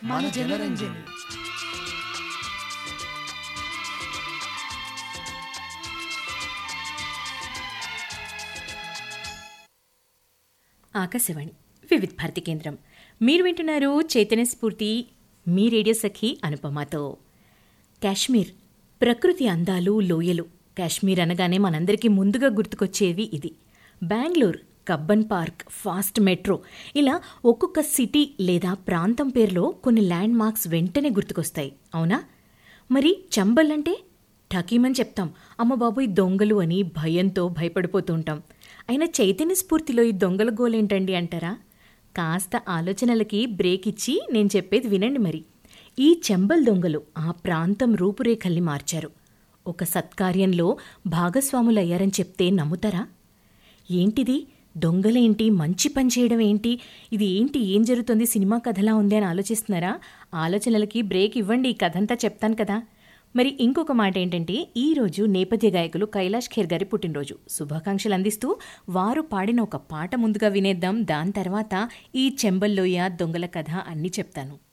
మన జనరంజని ఆకాశవాణి వివిధ భారతి కేంద్రం మీరు వింటున్నారు చైతన్య స్ఫూర్తి మీ రేడియో సఖి అనుపమతో కాశ్మీర్ ప్రకృతి అందాలు లోయలు కాశ్మీర్ అనగానే మనందరికీ ముందుగా గుర్తుకొచ్చేవి ఇది Bengaluru Cubbon Park fast metro ఇలా ఒక్కొక్క సిటీ లేదా ప్రాంతం పేరులో కొన్ని ల్యాండ్ మార్క్స్ వెంటనే గుర్తుకొస్తాయి అవునా మరి చంబల్ అంటే ఠకీమని చెప్తాం అమ్మ బాబోయ్ దొంగలు అని భయంతో భయపడిపోతూ ఉంటాం అయినా చైతన్య స్ఫూర్తిలో ఈ దొంగల గోలేంటండి అంటారా కాస్త ఆలోచనలకి బ్రేక్ ఇచ్చి నేను చెప్పేది వినండి మరి ఈ చెంబల్ దొంగలు ఆ ప్రాంతం రూపురేఖల్ని మార్చారు ఒక సత్కార్యంలో భాగస్వాములయ్యారని చెప్తే నమ్ముతారా ఏంటిది దొంగలేంటి మంచి పని చేయడం ఏంటి ఇది ఏంటి ఏం జరుగుతుంది సినిమా కథలా ఉంది అని ఆలోచిస్తున్నారా ఆలోచనలకి బ్రేక్ ఇవ్వండి ఈ కథంతా చెప్తాను కదా మరి ఇంకొక మాట ఏంటంటే ఈ రోజు నేపథ్య గాయకులు కైలాష్ ఖేర్ గారి పుట్టినరోజు శుభాకాంక్షలు అందిస్తూ వారు పాడిన ఒక పాట ముందుగా వినేద్దాం దాని తర్వాత ఈ చెంబల్లోయ దొంగల కథ అన్నీ చెప్తాను